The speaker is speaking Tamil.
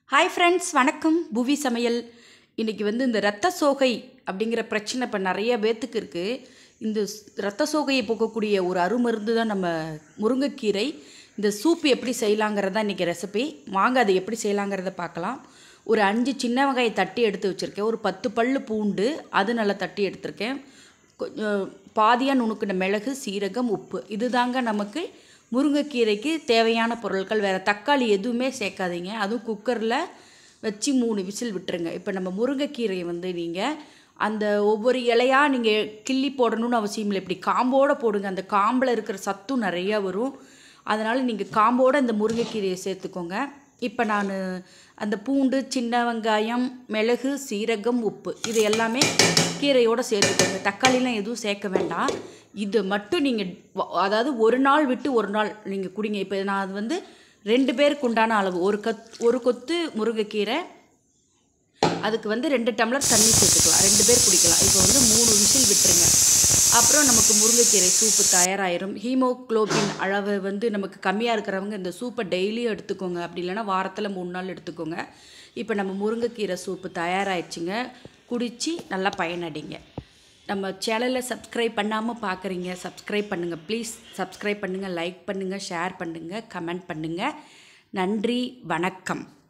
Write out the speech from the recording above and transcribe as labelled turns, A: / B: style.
A: ஹாய் ஃப்ரெண்ட்ஸ் வணக்கம் புவி சமையல் இன்றைக்கி வந்து இந்த ரத்த சோகை அப்படிங்கிற பிரச்சனை இப்போ நிறைய பேர்த்துக்கு இருக்குது இந்த ஸ்- ரத்த சோகையை போக்கக்கூடிய ஒரு அருமருந்து தான் நம்ம முருங்கைக்கீரை இந்த சூப்பு எப்படி செய்யலாங்கிறது தான் இன்றைக்கி ரெசிபி வாங்க அதை எப்படி செய்யலாங்கிறத பார்க்கலாம் ஒரு அஞ்சு சின்ன வெங்காயை தட்டி எடுத்து வச்சுருக்கேன் ஒரு பத்து பல்லு பூண்டு அது நல்லா தட்டி எடுத்திருக்கேன் கொஞ்சம் பாதியாக நுணுக்கின மிளகு சீரகம் உப்பு இதுதாங்க நமக்கு முருங்கைக்கீரைக்கு தேவையான பொருட்கள் வேறு தக்காளி எதுவுமே சேர்க்காதீங்க அதுவும் குக்கரில் வச்சு மூணு விசில் விட்டுருங்க இப்போ நம்ம முருங்கைக்கீரையை வந்து நீங்கள் அந்த ஒவ்வொரு இலையாக நீங்கள் கிள்ளி போடணும்னு அவசியம் இல்லை இப்படி காம்போடு போடுங்க அந்த காம்பில் இருக்கிற சத்தும் நிறையா வரும் அதனால் நீங்கள் காம்போடு இந்த முருங்கைக்கீரையை சேர்த்துக்கோங்க இப்போ நான் அந்த பூண்டு சின்ன வெங்காயம் மிளகு சீரகம் உப்பு இது எல்லாமே கீரையோடு சேர்த்துக்கோங்க தக்காளிலாம் எதுவும் சேர்க்க வேண்டாம் இது மட்டும் நீங்கள் அதாவது ஒரு நாள் விட்டு ஒரு நாள் நீங்கள் குடிங்க இப்போ நான் அது வந்து ரெண்டு பேருக்கு உண்டான அளவு ஒரு கத் ஒரு கொத்து முருங்கைக்கீரை அதுக்கு வந்து ரெண்டு டம்ளர் தண்ணி சேர்த்துக்கலாம் ரெண்டு பேர் குடிக்கலாம் இப்போ வந்து மூணு விசில் விட்டுருங்க அப்புறம் நமக்கு முருங்கைக்கீரை சூப்பு தயாராயிரும் ஹீமோக்ளோபின் அளவு வந்து நமக்கு கம்மியாக இருக்கிறவங்க இந்த சூப்பை டெய்லியும் எடுத்துக்கோங்க அப்படி இல்லைன்னா வாரத்தில் மூணு நாள் எடுத்துக்கோங்க இப்போ நம்ம முருங்கைக்கீரை சூப்பு தயாராகிடுச்சுங்க குடித்து நல்லா பயனடைங்க நம்ம சேனலை சப்ஸ்கிரைப் பண்ணாமல் பார்க்குறீங்க சப்ஸ்கிரைப் பண்ணுங்கள் ப்ளீஸ் சப்ஸ்கிரைப் பண்ணுங்கள் லைக் பண்ணுங்கள் ஷேர் பண்ணுங்கள் கமெண்ட் பண்ணுங்கள் நன்றி வணக்கம்